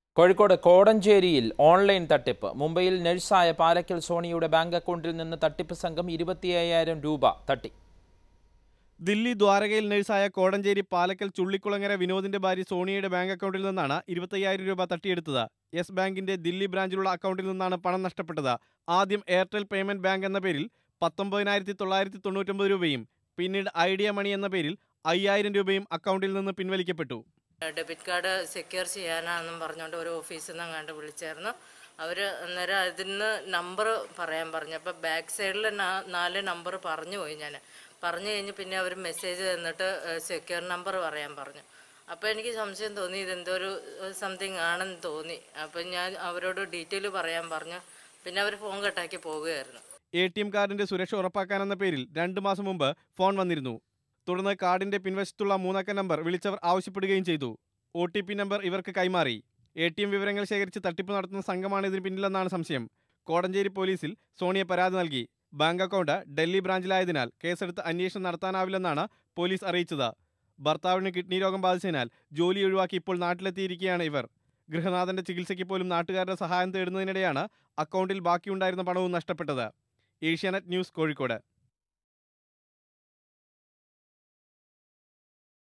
Kozhikode കോടഞ്ചേരിയിൽ online തട്ടിപ്പ് മുംബൈയിൽ നഴ്സായ Palakkal സോണിയുടെ bank അക്കൗണ്ടിൽ നിന്ന് തട്ടിപ്പ് സംഘം ഇരുപത്തി അയ്യായിരം രൂപ തട്ടി ദില്ലി ദ്വാരകയിൽ നഴ്സായ കോടഞ്ചേരി പാലക്കൽ ചുള്ളിക്കുളങ്ങര വിനോദിന്റെ ഭാര്യ സോണിയയുടെ ബാങ്ക് അക്കൗണ്ടിൽ നിന്നാണ് ഇരുപത്തയ്യായിരം രൂപ തട്ടിയെടുത്തത് യെസ് ബാങ്കിന്റെ ദില്ലി ബ്രാഞ്ചിലുള്ള അക്കൗണ്ടിൽ നിന്നാണ് പണം നഷ്ടപ്പെട്ടത് ആദ്യം എയർടെൽ പേയ്മെന്റ് ബാങ്ക് എന്ന പേരിൽ പത്തൊമ്പതിനായിരത്തി തൊള്ളായിരത്തി തൊണ്ണൂറ്റൊമ്പത് രൂപയും പിന്നീട് ഐഡിയ മണി എന്ന പേരിൽ അയ്യായിരം രൂപയും അക്കൗണ്ടിൽ നിന്ന് പിൻവലിക്കപ്പെട്ടു ഡെബിറ്റ് കാർഡ് സെക്യൂർ ചെയ്യാനാണെന്നും പറഞ്ഞുകൊണ്ട് ഒരു ഓഫീസിൽ നിന്ന് അങ്ങാണ്ട് വിളിച്ചായിരുന്നു അവർ അന്നേരം അതിന് നമ്പർ പറയാൻ പറഞ്ഞു അപ്പോൾ ബാക്ക് സൈഡിൽ നാല് നമ്പർ പറഞ്ഞു പോയി ഞാൻ പറഞ്ഞു കഴിഞ്ഞ് പിന്നെ അവർ മെസ്സേജ് തന്നിട്ട് സെക്യൂർ നമ്പർ പറയാൻ പറഞ്ഞു അപ്പോൾ എനിക്ക് സംശയം തോന്നി ഇതെന്തോ ഒരു സംതിങ് ആണെന്ന് തോന്നി അപ്പം ഞാൻ അവരോട് ഡീറ്റെയിൽ പറയാൻ പറഞ്ഞു പിന്നെ അവർ ഫോൺ കട്ടാക്കി പോവുകയായിരുന്നു എ ടി എം കാർഡിന്റെ സുരക്ഷ ഉറപ്പാക്കാനെന്ന പേരിൽ രണ്ട് മാസം മുമ്പ് ഫോൺ വന്നിരുന്നു തുടർന്ന് കാർഡിന്റെ പിൻവശത്തുള്ള മൂന്നക്ക നമ്പർ വിളിച്ചവർ ആവശ്യപ്പെടുകയും ചെയ്തു ഒ ടി പി നമ്പർ ഇവർക്ക് കൈമാറി എ ടി എം വിവരങ്ങൾ ശേഖരിച്ച് തട്ടിപ്പ് നടത്തുന്ന സംഘമാണ് ഇതിന് പിന്നിലെന്നാണ് സംശയം കോടഞ്ചേരി പോലീസിൽ സോണിയ പരാതി നൽകി ബാങ്ക് അക്കൗണ്ട് ഡൽഹി ബ്രാഞ്ചിലായതിനാൽ കേസെടുത്ത് അന്വേഷണം നടത്താനാവില്ലെന്നാണ് പോലീസ് അറിയിച്ചത് ഭർത്താവിന് കിഡ്നി രോഗം ബാധിച്ചതിനാൽ ജോലി ഒഴിവാക്കി ഇപ്പോൾ നാട്ടിലെത്തിയിരിക്കുകയാണ് ഇവർ ഗൃഹനാഥന്റെ ചികിത്സയ്ക്ക് പോലും നാട്ടുകാരുടെ സഹായം തേടുന്നതിനിടെയാണ് അക്കൗണ്ടിൽ ബാക്കിയുണ്ടായിരുന്ന പണവും നഷ്ടപ്പെട്ടത് ഏഷ്യാനെറ്റ് ന്യൂസ് കോഴിക്കോട്